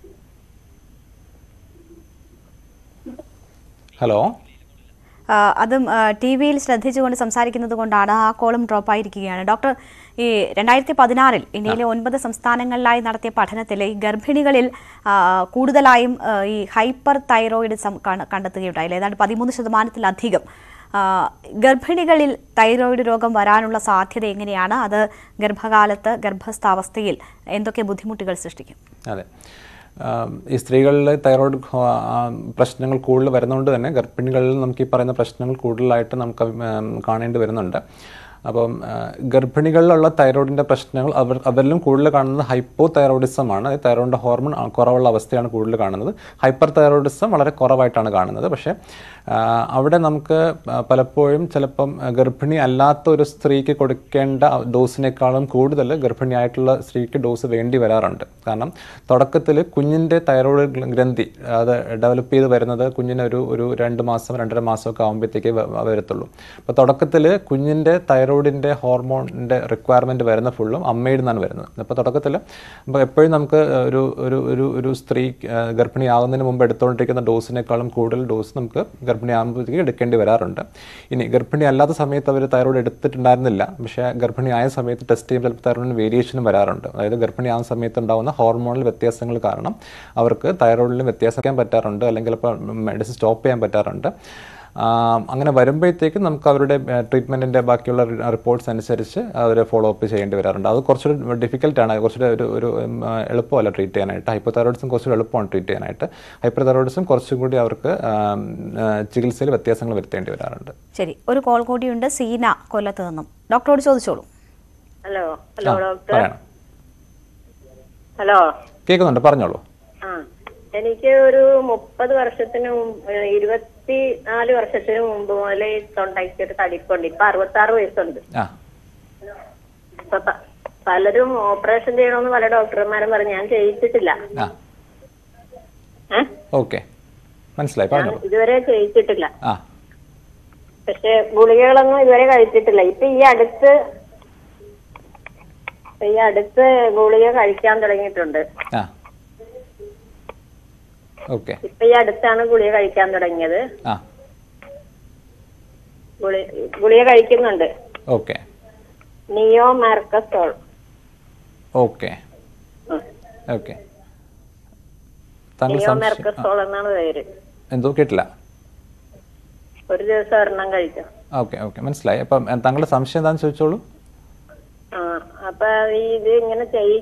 ഹലോ ആ, അതും ടി വിയിൽ ശ്രദ്ധിച്ചുകൊണ്ട് സംസാരിക്കുന്നത് കൊണ്ടാണ് ആ കോളും ഡ്രോപ്പ് ആയിരിക്കുകയാണ് ഡോക്ടർ ഈ രണ്ടായിരത്തി പതിനാറിൽ ഇന്ത്യയിലെ ഒൻപത് സംസ്ഥാനങ്ങളിലായി നടത്തിയ പഠനത്തിൽ ഈ ഗർഭിണികളിൽ ആ, കൂടുതലായും ആ, ഈ ഹൈപ്പർ തൈറോയിഡിസം കാണ- കണ്ടെത്തുകയുണ്ടായില്ല ഏതാണ്ട് പതിമൂന്ന് ശതമാനത്തിലധികം ആ, ഗർഭിണികളിൽ തൈറോയിഡ് രോഗം വരാനുള്ള സാധ്യത എങ്ങനെയാണ് അത് ഗർഭകാലത്ത് ഗർഭസ്ഥാവസ്ഥയിൽ എന്തൊക്കെ ബുദ്ധിമുട്ടുകൾ സൃഷ്ടിക്കും അതെ ആം, ഈ സ്ത്രീകളിൽ തൈറോയ്ഡ് ഹോ- ആ, പ്രശ്നങ്ങൾ കൂടുതൽ വരുന്നതുകൊണ്ട് തന്നെ ഗർഭിണികളിൽ നമുക്ക് ഈ പറയുന്ന പ്രശ്നങ്ങൾ കൂടുതലായിട്ട് നമുക്ക് ഉം, കാണേണ്ടി വരുന്നുണ്ട് അപ്പം ആ, ഗർഭിണികളിലുള്ള തൈറോയിഡിൻ്റെ പ്രശ്നങ്ങൾ അവർ അവരിലും കൂടുതൽ കാണുന്നത് ഹൈപ്പോ തൈറോയിഡിസം ആണ് അതായത് തൈറോയിഡിൻ്റെ ഹോർമോൺ ആ, കുറവുള്ള അവസ്ഥയാണ് കൂടുതൽ കാണുന്നത് ഹൈപ്പർ തൈറോയിഡിസം വളരെ കുറവായിട്ടാണ് കാണുന്നത് പക്ഷേ ആ, അവിടെ നമുക്ക് പ- പലപ്പോഴും ചിലപ്പം ആ, ഗർഭിണി അല്ലാത്ത ഒരു സ്ത്രീക്ക് കൊടുക്കേണ്ട ഡോസിനേക്കാളും കൂടുതൽ ഗർഭിണിയായിട്ടുള്ള സ്ത്രീക്ക് ഡോസ് വേണ്ടി വരാറുണ്ട് കാരണം തുടക്കത്തിൽ കുഞ്ഞിൻ്റെ തൈറോയിഡ് ഗ്രന്ഥി അത് ഡെവലപ്പ് ചെയ്ത് വരുന്നത് കുഞ്ഞിന് ഒരു ഒരു രണ്ട് മാസം രണ്ടര മാസമൊക്കെ ആകുമ്പോഴത്തേക്ക് വരത്തുള്ളൂ അപ്പോൾ തുടക്കത്തിൽ കുഞ്ഞിൻ്റെ തൈറോയിഡിൻ്റെ ഹോർമോണിൻ്റെ റിക്വയർമെൻറ്റ് വരുന്ന ഫുള്ളും അമ്മയിൽ നിന്നാണ് വരുന്നത് അപ്പോൾ തുടക്കത്തിൽ അപ്പോൾ എപ്പോഴും നമുക്ക് ഒരു ഒരു ഒരു ഒരു സ്ത്രീ ആ, ഗർഭിണിയാകുന്നതിന് മുമ്പ് എടുത്തുകൊണ്ടിരിക്കുന്ന ഡോസിനേക്കാളും കൂടുതൽ ഡോസ് നമുക്ക് ഗർഭിണിയാകുമ്പോഴത്തേക്ക് എടുക്കേണ്ടി വരാറുണ്ട് ഇനി ഗർഭിണി അല്ലാത്ത സമയത്ത് അവർ തൈറോയിഡ് എടുത്തിട്ടുണ്ടായിരുന്നില്ല പക്ഷേ ഗർഭിണിയായ സമയത്ത് ടെസ്റ്റ് ചെയ്യുമ്പോൾ ചിലപ്പോൾ തൈറോയിഡിന് വേരിയേഷനും വരാറുണ്ട് അതായത് ഗർഭിണിയാകുന്ന സമയത്ത് ഉണ്ടാകുന്ന ഹോർമോണൽ വ്യത്യാസങ്ങൾ കാരണം അവർക്ക് തൈറോയിഡിൽ വ്യത്യാസിക്കാൻ പറ്റാറുണ്ട് അല്ലെങ്കിൽ ഇപ്പോൾ മെഡിസിൻ സ്റ്റോപ്പ് ചെയ്യാൻ പറ്റാറുണ്ട് ആ, അങ്ങനെ വരുമ്പോഴത്തേക്കും നമുക്ക് അവരുടെ ട്രീറ്റ്മെൻറ്റിൻ്റെ ബാക്കിയുള്ള റിപ്പോർട്ട്സ് അനുസരിച്ച് അവർ ഫോളോ അപ്പ് ചെയ്യേണ്ടി വരാറുണ്ട് അത് കുറച്ചുകൂടി ഡിഫിക്കൽട്ടാണ് കുറച്ചുകൂടി ഒരു ഒരു ഉം, ആ, എളുപ്പമല്ല ട്രീറ്റ് ചെയ്യാനായിട്ട് ഹൈപ്പോ തൈറോയിഡിസം കുറച്ചുകൂടി എളുപ്പമാണ് ട്രീറ്റ് ചെയ്യാനായിട്ട് ഹൈപ്പർ തൈറോയിഡിസം കുറച്ചും കൂടി അവർക്ക് ആം, ആ, ചികിത്സയിൽ വ്യത്യാസങ്ങൾ വരുത്തേണ്ടി വരാറുണ്ട് ശരി ഒരു കോൾ കൂടിയുണ്ട് സീന കൊല്ലത്ത് നിന്നും ഡോക്ടറോട് ചോദിച്ചോളൂ ഹലോ ആ, ഹലോ ഡോക്ടർ പറയണം ഹലോ കേൾക്കുന്നുണ്ട് പറഞ്ഞോളൂ ആ എനിക്ക് ഒരു മുപ്പത് വർഷത്തിന് മുമ്പ് ഇരുപത്തി നാല് വർഷത്തിന് മുമ്പ് മുതലേ ഈ തൊണ്ടയ്ക്ക് ഒരു തടിപ്പുണ്ട് ഇപ്പൊ അറുപത്തി ആറ് വയസ്സുണ്ട് ആ ഇപ്പൊ പ- പലരും ഓപ്പറേഷൻ ചെയ്യണമെന്ന് പല ഡോക്ടർമാരും പറഞ്ഞു ഞാൻ ചെയ്യിച്ചിട്ടില്ല ആ ഏ? ഓക്കെ മനസ്സിലായി ഞാൻ പറഞ്ഞോളൂ ഇതുവരെ ചെയ്യിച്ചിട്ടില്ല ആ പക്ഷെ ഗുളികകളൊന്നും ഇതുവരെ കഴിച്ചിട്ടില്ല ഇപ്പൊ ഈ അടുത്ത് ഈ അടുത്ത് ഗുളിക കഴിക്കാൻ തുടങ്ങിയിട്ടുണ്ട് ആ ഓക്കെ ഇപ്പൊ ഈ അടുത്താണ് ഗുളിക കഴിക്കാൻ തുടങ്ങിയത് ആ ഗുളി ഗുളിക കഴിക്കുന്നുണ്ട് okay neomercazole okay okay താങ്കൾ നിയോ സംശയം ആ, മാർക്കസോൾ എന്നാണ് പേര് എന്തോ കേട്ടില്ല ഒരു ദിവസം ഒരെണ്ണം കഴിക്കാം ഓക്കെ ഓക്കെ മനസ്സിലായി അപ്പം എ, താങ്കളുടെ സംശയം എന്താണെന്ന് ചോദിച്ചോളൂ ആ അപ്പൊ ഈ ഇത് ഇങ്ങനെ ചെയ്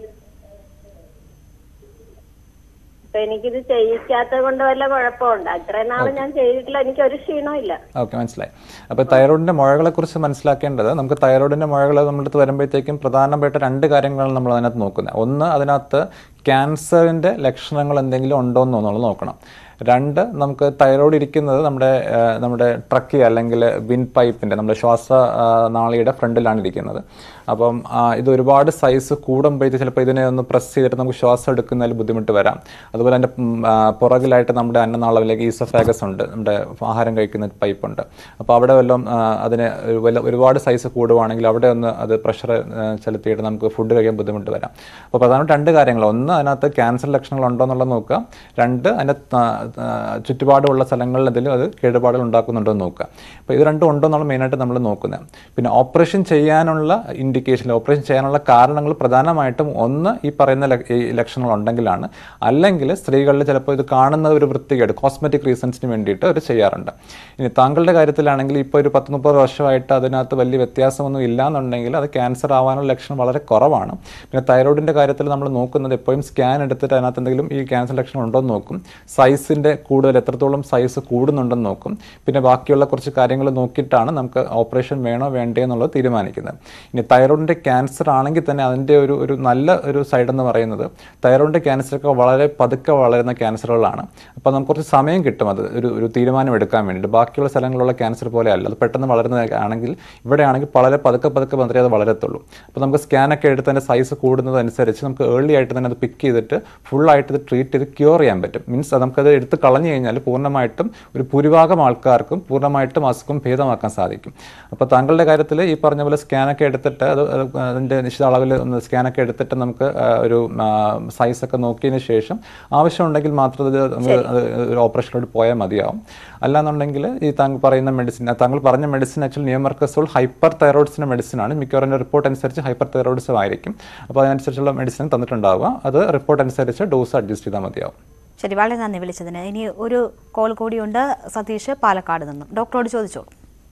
അപ്പൊ എനിക്കിത് ചെയ്യിക്കാത്തത് കൊണ്ട് വല്ല കുഴപ്പമുണ്ട് അത്രയും നാള് ഞാൻ ചെയ്തിട്ടില്ല എനിക്ക് ഒരു ക്ഷീണവും ഇല്ല ഓക്കെ മനസ്സിലായി അപ്പോൾ തൈറോയിഡിൻ്റെ മുഴകളെ കുറിച്ച് മനസ്സിലാക്കേണ്ടത് നമുക്ക് തൈറോയിഡിൻ്റെ മുഴകൾ നമ്മുടെ അടുത്ത് വരുമ്പോഴത്തേക്കും പ്രധാനപ്പെട്ട രണ്ട് കാര്യങ്ങളാണ് നമ്മൾ അതിനകത്ത് നോക്കുന്നത് ഒന്ന് അതിനകത്ത് ക്യാൻസറിൻ്റെ ലക്ഷണങ്ങൾ എന്തെങ്കിലും ഉണ്ടോ എന്നുള്ളത് നോക്കണം രണ്ട് നമുക്ക് തൈറോയ്ഡ് ഇരിക്കുന്നത് നമ്മുടെ ആ, നമ്മുടെ ട്രക്കി അല്ലെങ്കിൽ വിൻ പൈപ്പിൻ്റെ നമ്മുടെ ശ്വാസ ആ, നാളിയുടെ ഫ്രണ്ടിലാണ് ഇരിക്കുന്നത് അപ്പം ആ, ഇത് ഒരുപാട് സൈസ് കൂടുമ്പോഴത്തേക്ക് ചിലപ്പോൾ ഇതിനെ ഒന്ന് പ്രസ് ചെയ്തിട്ട് നമുക്ക് ശ്വാസം എടുക്കുന്നതിൽ ബുദ്ധിമുട്ട് വരാം അതുപോലെ എൻ്റെ ഉം, ആ, പുറകിലായിട്ട് നമ്മുടെ അന്നനാളവിലേക്ക് ഈസഫാഗസ് ഉണ്ട് നമ്മുടെ ആഹാരം കഴിക്കുന്ന പൈപ്പുണ്ട് അപ്പോൾ അവിടെ വല്ലതും ആ, അതിന് ഒരു വല്ല- ഒരുപാട് സൈസ് കൂടുവാണെങ്കിൽ അവിടെ ഒന്ന് അത് പ്രഷർ ചെലുത്തിയിട്ട് നമുക്ക് ഫുഡ് കഴിക്കാൻ ബുദ്ധിമുട്ട് വരാം അപ്പോൾ പ്രധാനമായിട്ട് രണ്ട് കാര്യങ്ങൾ ഒന്ന് അതിനകത്ത് ക്യാൻസർ ലക്ഷണങ്ങൾ ഉണ്ടോ എന്നുള്ളത് നോക്കുക രണ്ട് അതിൻ്റെ ത- ആ, ചുറ്റുപാടുമുള്ള സ്ഥലങ്ങളിൽ എന്തെങ്കിലും അത് കേടുപാടുകൾ ഉണ്ടാക്കുന്നുണ്ടോ എന്ന് നോക്കുക അപ്പോൾ ഇത് രണ്ടും ഉണ്ടോ എന്നുള്ള മെയിനായിട്ട് നമ്മൾ നോക്കുന്നത് പിന്നെ ഓപ്പറേഷൻ ചെയ്യാനുള്ള ഇൻഡിക്കേഷൻ ഓപ്പറേഷൻ ചെയ്യാനുള്ള കാരണങ്ങൾ പ്രധാനമായിട്ടും ഒന്ന് ഈ പറയുന്ന ലക്ഷ- ഈ ലക്ഷണങ്ങൾ ഉണ്ടെങ്കിലാണ് അല്ലെങ്കിൽ സ്ത്രീകളിൽ ചിലപ്പോൾ ഇത് കാണുന്ന ഒരു വൃത്തികേട് കോസ്മെറ്റിക് റീസൺസിന് വേണ്ടിയിട്ട് അവർ ചെയ്യാറുണ്ട് ഇനി താങ്കളുടെ കാര്യത്തിലാണെങ്കിൽ ഇപ്പോൾ ഒരു പത്ത് മുപ്പത് വർഷമായിട്ട് അതിനകത്ത് വലിയ വ്യത്യാസമൊന്നും ഇല്ല എന്നുണ്ടെങ്കിൽ അത് ക്യാൻസർ ആവാനുള്ള ലക്ഷണം വളരെ കുറവാണ് പിന്നെ തൈറോയിഡിൻ്റെ കാര്യത്തിൽ നമ്മൾ നോക്കുന്നത് എപ്പോഴും സ്കാൻ എടുത്തിട്ട് അതിനകത്ത് എന്തെങ്കിലും ഈ ക്യാൻസർ ലക്ഷണം ഉണ്ടോ എന്ന് നോക്കും സൈസിൻ്റെ കൂടുതൽ എത്രത്തോളം സൈസ് കൂടുന്നുണ്ടെന്ന് നോക്കും പിന്നെ ബാക്കിയുള്ള കുറച്ച് കാര്യങ്ങൾ നോക്കിയിട്ടാണ് നമുക്ക് ഓപ്പറേഷൻ വേണോ വേണ്ടേ എന്നുള്ളത് തീരുമാനിക്കുന്നത് ഇനി തൈറോയിഡിൻ്റെ ക്യാൻസർ ആണെങ്കിൽ തന്നെ അതിൻ്റെ ഒരു ഒരു നല്ല ഒരു സൈഡ് എന്ന് പറയുന്നത് തൈറോയിഡിൻ്റെ ക്യാൻസറൊക്കെ വളരെ പതുക്കെ വളരുന്ന ക്യാൻസറുകളാണ് അപ്പോൾ നമുക്ക് കുറച്ച് സമയം കിട്ടും അത് ഒരു ഒരു തീരുമാനം എടുക്കാൻ വേണ്ടിയിട്ട് ബാക്കിയുള്ള സ്ഥലങ്ങളിലുള്ള ക്യാൻസർ പോലെ അല്ല അത് പെട്ടെന്ന് വളരുന്നത് ആണെങ്കിൽ ഇവിടെ ആണെങ്കിൽ വളരെ പതുക്കെ പതുക്കെ മാത്രമേ അത് വളരത്തുള്ളൂ അപ്പോൾ നമുക്ക് സ്കാനൊക്കെ എടുത്ത് അതിൻ്റെ സൈസ് കൂടുന്നതനുസരിച്ച് നമുക്ക് ഏർലി ആയിട്ട് തന്നെ അത് പിക്ക് ചെയ്തിട്ട് ഫുള്ളായിട്ട് ഇത് ട്രീറ്റ് ചെയ്ത് ക്യൂർ ചെയ്യാൻ പറ്റും മീൻസ് നമുക്കത് എടുത്ത് കളഞ്ഞു കഴിഞ്ഞാൽ പൂർണ്ണമായിട്ടും ഒരു ഭൂരിഭാഗം ആൾക്കാർക്കും പൂർണ്ണമായിട്ടും അസുഖം ഭേദമാക്കാൻ സാധിക്കും അപ്പോൾ താങ്കളുടെ കാര്യത്തിൽ ഈ പറഞ്ഞ പോലെ സ്കാനൊക്കെ എടുത്തിട്ട് അത് അത് അതിൻ്റെ നിശ്ചിത അളവിൽ ഒന്ന് സ്കാനൊക്കെ എടുത്തിട്ട് നമുക്ക് ആ, ഒരു സൈസൊക്കെ നോക്കിയതിന് ശേഷം ആവശ്യമുണ്ടെങ്കിൽ മാത്രം ഇത് നമുക്ക് അത് ഒരു ഓപ്പറേഷനിലോട്ട് പോയാൽ മതിയാവും അല്ലാന്നുണ്ടെങ്കിൽ ഈ താങ്കൾ പറയുന്ന മെഡിസിൻ താങ്കൾ പറഞ്ഞ മെഡിസിൻ ആക്ച്വലി നിയമർക്കസോൾ ഹൈപ്പർ തൈറോയിഡ്സിൻ്റെ മെഡിസിനാണ് മിക്കവാറും റിപ്പോർട്ട് അനുസരിച്ച് ഹൈപ്പർ തൈറോയിഡ്സും ആയിരിക്കും അപ്പോൾ അതിനനുസരിച്ചുള്ള മെഡിസിൻ തന്നിട്ടുണ്ടാവുക അത് റിപ്പോർട്ട് അനുസരിച്ച് ഡോസ് അഡ്ജസ്റ്റ് ചെയ്താൽ മതിയാവും ശരി വളരെ നന്ദി വിളിച്ചതിന് ഇനി ഒരു കോൾ കൂടിയുണ്ട് സതീഷ് പാലക്കാട് നിന്നും ഡോക്ടറോട് ചോദിച്ചോളൂ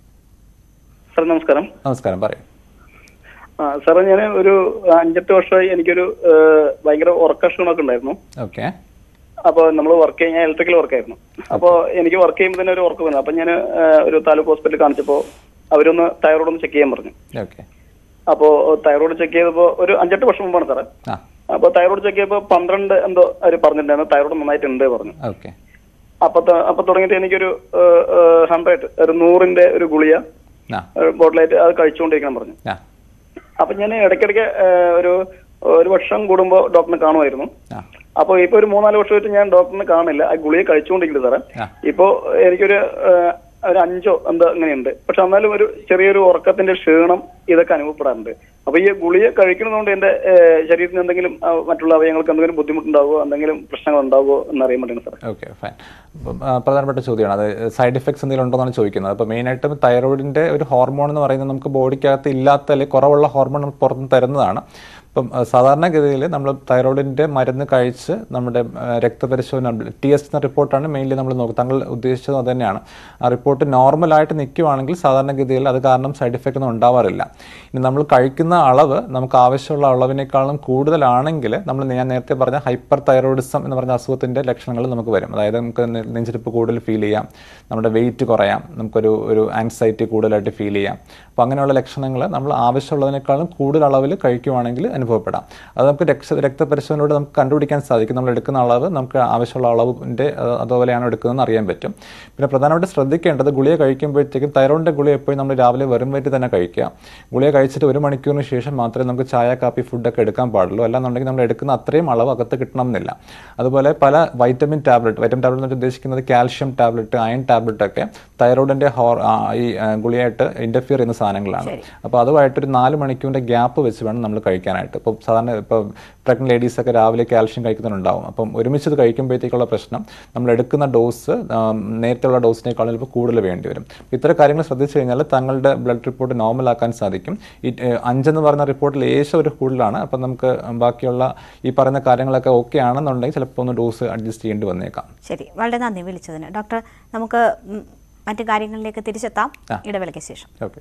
സാർ നമസ്കാരം നമസ്കാരം പറയും ആ സാറേ ഞാൻ ഒരു അഞ്ചെട്ട് വർഷമായി എനിക്കൊരു ആ, ഭയങ്കര ഉറക്കക്ഷീണമൊക്കെ ഉണ്ടായിരുന്നു ഓക്കെ അപ്പോൾ നമ്മൾ വർക്ക് ചെയ്യാൻ ഞാൻ ഇലക്ട്രിക്കൽ വർക്കായിരുന്നു അപ്പോൾ എനിക്ക് വർക്ക് ചെയ്യുമ്പോൾ തന്നെ ഒരു ഉറക്കം വന്നു അപ്പം ഞാൻ ഒരു താലൂക്ക് ഹോസ്പിറ്റലിൽ കാണിച്ചപ്പോൾ അവരൊന്ന് തൈറോയ്ഡ് ഒന്ന് ചെക്ക് ചെയ്യാൻ പറഞ്ഞു ഓക്കെ അപ്പോൾ തൈറോയ്ഡ് ചെക്ക് ചെയ്തപ്പോൾ ഒരു അഞ്ചെട്ട് വർഷം മുമ്പാണ് സാറേ ആ അപ്പോൾ തൈറോയ്ഡ് ചെക്ക് ചെയ്തപ്പോൾ പന്ത്രണ്ട് എന്തോ അവർ പറഞ്ഞിട്ടുണ്ടായിരുന്നു തൈറോയ്ഡ് നന്നായിട്ടുണ്ട് പറഞ്ഞു ഓക്കെ അപ്പൊ ത- അപ്പൊ തുടങ്ങിയിട്ട് എനിക്കൊരു ഹൺഡ്രഡ് ഒരു നൂറിന്റെ ഒരു ഗുളിയ ആ ബോട്ടിലായിട്ട് അത് കഴിച്ചുകൊണ്ടിരിക്കണം പറഞ്ഞു ആ അപ്പൊ ഞാൻ ഇടയ്ക്കിടയ്ക്ക് ഏഹ്, ഒരു ഒരു വർഷം കൂടുമ്പോൾ ഡോക്ടറിനെ കാണുമായിരുന്നു ആ അപ്പൊ ഇപ്പൊ ഒരു മൂന്നാല് വർഷമായിട്ട് ഞാൻ ഡോക്ടറിനെ കാണില്ല ആ ഗുളിക കഴിച്ചുകൊണ്ടിരിക്കുന്നത് സാറേ ആ. ഇപ്പോ എനിക്കൊരു ഏഹ്, ഒരു അഞ്ചോ എന്തോ അങ്ങനെയുണ്ട് പക്ഷെ എന്നാലും ഒരു ചെറിയൊരു ഉറക്കത്തിന്റെ ക്ഷീണം ഇതൊക്കെ അനുഭവപ്പെടാറുണ്ട് അപ്പൊ ഈ ഗുളിക കഴിക്കുന്നതുകൊണ്ട് എന്റെ ഏഹ്, ശരീരത്തിന് എന്തെങ്കിലും ആ, മറ്റുള്ള അവയവങ്ങൾക്ക് എന്തെങ്കിലും ബുദ്ധിമുട്ടുണ്ടാവുമോ എന്തെങ്കിലും പ്രശ്നങ്ങൾ ഉണ്ടാവുമോ എന്നറിയാൻ വേണ്ടിയാണ് സാറേ ഓക്കെ ഫൈൻ അപ്പം ആ, പ്രധാനപ്പെട്ട ചോദ്യമാണ് അത് സൈഡ് എഫക്ട്സ് എന്തെങ്കിലും ഉണ്ടോ എന്നാണ് ചോദിക്കുന്നത് അപ്പോൾ മെയിനായിട്ടും തൈറോയിഡിൻ്റെ ഒരു ഹോർമോൺ എന്ന് പറയുന്നത് നമുക്ക് ബോഡിക്കകത്ത് ഇല്ലാത്ത അല്ലെങ്കിൽ കുറവുള്ള ഹോർമോൺ നമുക്ക് പുറത്തുനിന്ന് തരുന്നതാണ് ഇപ്പം ആ, സാധാരണഗതിയിൽ നമ്മൾ തൈറോയിഡിൻ്റെ മരുന്ന് കഴിച്ച് നമ്മുടെ ആ, രക്തപരിശോധന ടി എസ് എന്ന റിപ്പോർട്ടാണ് മെയിൻലി നമ്മൾ നോക്കുക താങ്കൾ ഉദ്ദേശിച്ചത് അത് തന്നെയാണ് ആ റിപ്പോർട്ട് നോർമലായിട്ട് നിൽക്കുവാണെങ്കിൽ സാധാരണഗതിയിൽ അത് കാരണം സൈഡ് എഫക്റ്റ് ഒന്നും ഉണ്ടാവാറില്ല ഇനി നമ്മൾ കഴിക്കുന്ന അളവ് നമുക്ക് ആവശ്യമുള്ള അളവിനേക്കാളും കൂടുതലാണെങ്കിൽ നമ്മൾ ഞാൻ നേരത്തെ പറഞ്ഞ ഹൈപ്പർ തൈറോയിഡിസം എന്ന് പറഞ്ഞ അസുഖത്തിൻ്റെ ലക്ഷണങ്ങൾ നമുക്ക് വരും അതായത് നമുക്ക് നെ- നെഞ്ചിടിപ്പ് കൂടുതൽ ഫീൽ ചെയ്യാം നമ്മുടെ വെയിറ്റ് കുറയാം നമുക്കൊരു ഒരു ആൻസൈറ്റി കൂടുതലായിട്ട് ഫീൽ ചെയ്യാം അപ്പോൾ അങ്ങനെയുള്ള ലക്ഷണങ്ങൾ നമ്മൾ ആവശ്യമുള്ളതിനേക്കാളും കൂടുതൽ അളവിൽ കഴിക്കുവാണെങ്കിൽ അനുഭവപ്പെടാം അത് നമുക്ക് രക്ത രക്തപരിശോധനയോട് നമുക്ക് കണ്ടുപിടിക്കാൻ സാധിക്കും നമ്മൾ എടുക്കുന്ന അളവ് നമുക്ക് ആവശ്യമുള്ള അളവിൻ്റെ അഹ് അതുപോലെയാണ് എടുക്കുന്നതെന്ന് അറിയാൻ പറ്റും പിന്നെ പ്രധാനമായിട്ട് ശ്രദ്ധിക്കേണ്ടത് ഗുളിക കഴിക്കുമ്പോഴത്തേക്കും തൈറോയിഡിൻ്റെ ഗുളിക എപ്പോഴും നമ്മൾ രാവിലെ വെറും വയറ്റിൽ തന്നെ കഴിക്കുക ഗുളിക കഴിച്ചിട്ട് ഒരു മണിക്കൂറിന് ശേഷം മാത്രമേ നമുക്ക് ചായ കാപ്പി ഫുഡൊക്കെ എടുക്കാൻ പാടുള്ളൂ അല്ലാന്നുണ്ടെങ്കിൽ നമ്മൾ എടുക്കുന്ന അത്രയും അളവ് അകത്ത് കിട്ടണമെന്നില്ല അതുപോലെ പല വൈറ്റമിൻ ടാബ്ലറ്റ് വൈറ്റമിൻ ടാബ്ലറ്റ് എന്ന് ഉദ്ദേശിക്കുന്നത് കാൽഷ്യം ടാബ്ലറ്റ് അയൺ ടാബ്ലറ്റ് ഒക്കെ തൈറോയിഡിൻ്റെ ഹോർ ആ, ഈ ആ, ഗുളിയായിട്ട് ഇൻ്റർഫിയർ ചെയ്യുന്ന സാധനങ്ങളാണ് അപ്പോൾ അതുമായിട്ടൊരു നാല് മണിക്കൂറിൻ്റെ ഗ്യാപ്പ് വെച്ച് വേണം നമ്മൾ കഴിക്കാനായിട്ട് ആയിട്ട് ഇപ്പോൾ സാധാരണ ഇപ്പോൾ പ്രഗ്നന്റ് ലേഡീസ് ഒക്കെ രാവിലെ കാൽഷ്യം കഴിക്കുന്നുണ്ടാവും അപ്പം ഒരുമിച്ച് ഇത് കഴിക്കുമ്പോഴത്തേക്കുള്ള പ്രശ്നം നമ്മൾ എടുക്കുന്ന ഡോസ് നേരത്തെയുള്ള ഡോസിനേക്കാളും ചിലപ്പോൾ കൂടുതൽ വേണ്ടി വരും ഇത്തരം കാര്യങ്ങൾ ശ്രദ്ധിച്ചു കഴിഞ്ഞാൽ തങ്ങളുടെ ബ്ലഡ് റിപ്പോർട്ട് നോർമൽ ആക്കാൻ സാധിക്കും ഈ ഏഹ്, അഞ്ചെന്ന് പറയുന്ന റിപ്പോർട്ടിൽ ലേശം ഒരു കൂടുതലാണ് അപ്പം നമുക്ക് ബാക്കിയുള്ള ഈ പറയുന്ന കാര്യങ്ങളൊക്കെ ഓക്കെ ആണെന്നുണ്ടെങ്കിൽ ചിലപ്പോൾ ഒന്ന് ഡോസ് അഡ്ജസ്റ്റ് ചെയ്യേണ്ടി വന്നേക്കാം ശരി വളരെ നന്ദി വിളിച്ചതിന് ഡോക്ടർ നമുക്ക് ഉം, മറ്റു കാര്യങ്ങളിലേക്ക് തിരിച്ചെത്താം ആ. ഇടവേളയ്ക്ക് ശേഷം ഓക്കെ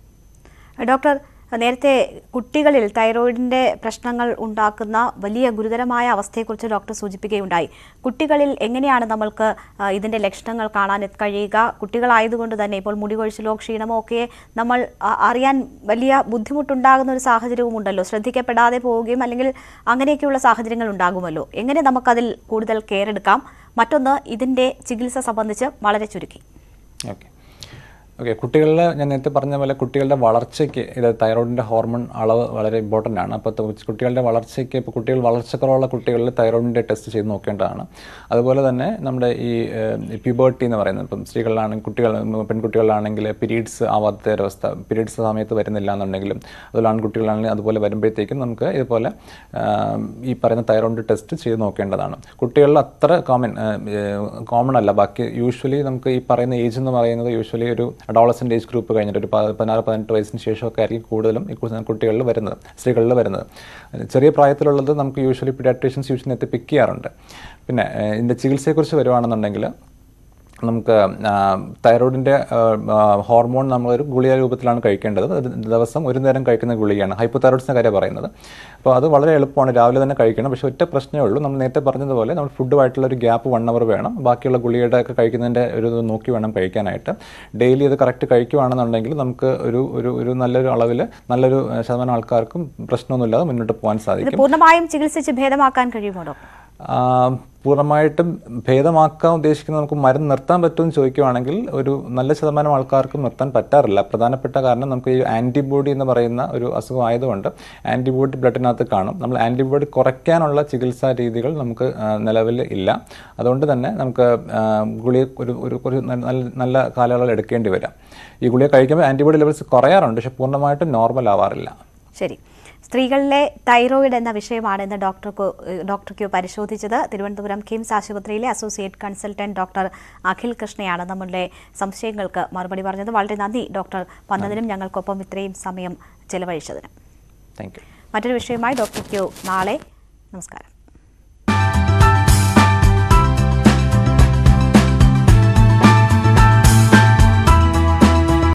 ഡോക്ടർ നേരത്തെ കുട്ടികളിൽ തൈറോയിഡിന്റെ പ്രശ്നങ്ങൾ ഉണ്ടാക്കുന്ന വലിയ ഗുരുതരമായ അവസ്ഥയെക്കുറിച്ച് ഡോക്ടർ സൂചിപ്പിക്കുകയുണ്ടായി കുട്ടികളിൽ എങ്ങനെയാണ് നമ്മൾക്ക് ആ, ഇതിന്റെ ലക്ഷണങ്ങൾ കാണാൻ കഴിയുക കുട്ടികളായതുകൊണ്ട് തന്നെ ഇപ്പോൾ മുടി കൊഴിച്ചിലോ ക്ഷീണമോ ഒക്കെ നമ്മൾ ആ, അറിയാൻ വലിയ ബുദ്ധിമുട്ടുണ്ടാകുന്ന ഒരു സാഹചര്യവും ഉണ്ടല്ലോ ശ്രദ്ധിക്കപ്പെടാതെ പോവുകയും അല്ലെങ്കിൽ അങ്ങനെയൊക്കെയുള്ള സാഹചര്യങ്ങൾ ഉണ്ടാകുമല്ലോ എങ്ങനെ നമുക്കതിൽ കൂടുതൽ കെയർ എടുക്കാം മറ്റൊന്ന് ഇതിന്റെ ചികിത്സ സംബന്ധിച്ച് വളരെ ചുരുക്കി ഓക്കെ ഓക്കെ കുട്ടികളിൽ ഞാൻ നേരത്തെ പറഞ്ഞ പോലെ കുട്ടികളുടെ വളർച്ചയ്ക്ക് ഇത് തൈറോയിഡിൻ്റെ ഹോർമോൺ അളവ് വളരെ ഇമ്പോർട്ടൻ്റ് ആണ് അപ്പോൾ ത- കുട്ടികളുടെ വളർച്ചയ്ക്ക് ഇപ്പോൾ കുട്ടികൾ വളർച്ചക്കുറവുള്ള കുട്ടികളിൽ തൈറോയിഡിൻ്റെ ടെസ്റ്റ് ചെയ്ത് നോക്കേണ്ടതാണ് അതുപോലെ തന്നെ നമ്മുടെ ഈ പ്യൂബേർട്ടി എന്ന് പറയുന്നത് ഇപ്പം സ്ത്രീകളിലാണെങ്കിൽ കുട്ടികൾ പെൺകുട്ടികളിലാണെങ്കിൽ പീരീഡ്സ് ആവാത്ത ഒരവസ്ഥ പീരീഡ്സ് സമയത്ത് വരുന്നില്ല എന്നുണ്ടെങ്കിലും അതുപോലെ ആൺകുട്ടികളാണെങ്കിൽ അതുപോലെ വരുമ്പോഴത്തേക്കും നമുക്ക് ഇതുപോലെ ആ, ഈ പറയുന്ന തൈറോയിഡ് ടെസ്റ്റ് ചെയ്ത് നോക്കേണ്ടതാണ് കുട്ടികളിൽ അത്ര കോമൺ കോമൺ അല്ല ബാക്കി യൂഷ്വലി നമുക്ക് ഈ പറയുന്ന ഏജ് എന്ന് പറയുന്നത് യൂഷ്വലി ഒരു അഡോളസെൻ്റ് ഏജ് ഗ്രൂപ്പ് കഴിഞ്ഞിട്ട് ഒരു പ- പതിനാറ് പതിനെട്ട് വയസ്സിന് ശേഷമൊക്കെ ആയിരിക്കും കൂടുതലും ഈ കു- കുട്ടികളിൽ വരുന്നത് സ്ത്രീകളിൽ വരുന്നത് ചെറിയ പ്രായത്തിലുള്ളത് നമുക്ക് യൂഷ്വലി പിഡിയാട്രീഷ്യൻസ് യൂഷ്വലി നേരത്തെ പിക്ക് ചെയ്യാറുണ്ട് പിന്നെ ഏഹ്, ഇതിൻ്റെ ചികിത്സയെക്കുറിച്ച് വരുവാണെന്നുണ്ടെങ്കിൽ നമുക്ക് തൈറോയിഡിൻ്റെ ഹോർമോൺ നമ്മളൊരു ഗുളിക രൂപത്തിലാണ് കഴിക്കേണ്ടത് അത് ദിവസം ഒരു നേരം കഴിക്കുന്ന ഗുളികയാണ് ഹൈപ്പോതൈറോയിഡ്സിൻ്റെ കാര്യം പറയുന്നത് അപ്പോൾ അത് വളരെ എളുപ്പമാണ് രാവിലെ തന്നെ കഴിക്കണം പക്ഷേ ഒറ്റ പ്രശ്നമേ ഉള്ളൂ നമ്മൾ നേരത്തെ പറഞ്ഞതുപോലെ നമ്മൾ ഫുഡുമായിട്ടുള്ള ഒരു ഗ്യാപ്പ് വൺ അവർ വേണം ബാക്കിയുള്ള ഗുളികയുടെ ഒക്കെ കഴിക്കുന്നതിൻ്റെ ഒരു ഇത് നോക്കി വേണം കഴിക്കാനായിട്ട് ഡെയിലി അത് കറക്റ്റ് കഴിക്കുകയാണെന്നുണ്ടെങ്കിൽ നമുക്ക് ഒരു ഒരു ഒരു നല്ലൊരു അളവിൽ നല്ലൊരു ഏഹ്, ശതമാനം ആൾക്കാർക്കും പ്രശ്നമൊന്നുമില്ലാതെ മുന്നോട്ട് പോകാൻ ഇത് സാധിക്കും പൂർണ്ണമായും ചികിത്സിച്ച് ഭേദമാക്കാൻ കഴിയുമോ ഡോക്ടർ ആ, പൂർണ്ണമായിട്ടും ഭേദമാക്കാൻ ഉദ്ദേശിക്കുന്നത് നമുക്ക് മരുന്ന് നിർത്താൻ പറ്റുമെന്ന് ചോദിക്കുവാണെങ്കിൽ ഒരു നല്ല ശതമാനം ആൾക്കാർക്ക് നിർത്താൻ പറ്റാറില്ല പ്രധാനപ്പെട്ട കാരണം നമുക്ക് ഈ ആൻറ്റിബോഡി എന്ന് പറയുന്ന ഒരു അസുഖം ആയതുകൊണ്ട് ആൻറ്റിബോഡി ബ്ലഡിനകത്ത് കാണും നമ്മൾ ആൻറ്റിബോഡി കുറയ്ക്കാനുള്ള ചികിത്സാ രീതികൾ നമുക്ക് ആ, നിലവിൽ ഇല്ല അതുകൊണ്ട് തന്നെ നമുക്ക് ആ, ഗുളിക ഒരു ഒരു ഒരു നല്ല നല്ല കാലയളവിൽ എടുക്കേണ്ടി വരാം ഈ ഗുളിക കഴിക്കുമ്പോൾ ആൻറ്റിബോഡി ലെവൽസ് കുറയാറുണ്ട് പക്ഷെ പൂർണ്ണമായിട്ടും നോർമൽ ആവാറില്ല ശരി സ്ത്രീകളിലെ തൈറോയിഡ് എന്ന വിഷയമാണ് ഇന്ന് ഡോക്ടർക്ക് ഡോക്ടർ ക്യു പരിശോധിച്ചത് തിരുവനന്തപുരം കിംസ് ആശുപത്രിയിലെ അസോസിയേറ്റ് കൺസൾട്ടന്റ് ഡോക്ടർ അഖിൽ കൃഷ്ണയാണ് നമ്മളുടെ സംശയങ്ങൾക്ക് മറുപടി പറഞ്ഞത് വളരെ നന്ദി ഡോക്ടർ വന്നതിനും ഞങ്ങൾക്കൊപ്പം ഇത്രയും സമയം ചെലവഴിച്ചതിന് താങ്ക് യു മറ്റൊരു വിഷയമായി ഡോക്ടർ ക്യു നാളെ നമസ്കാരം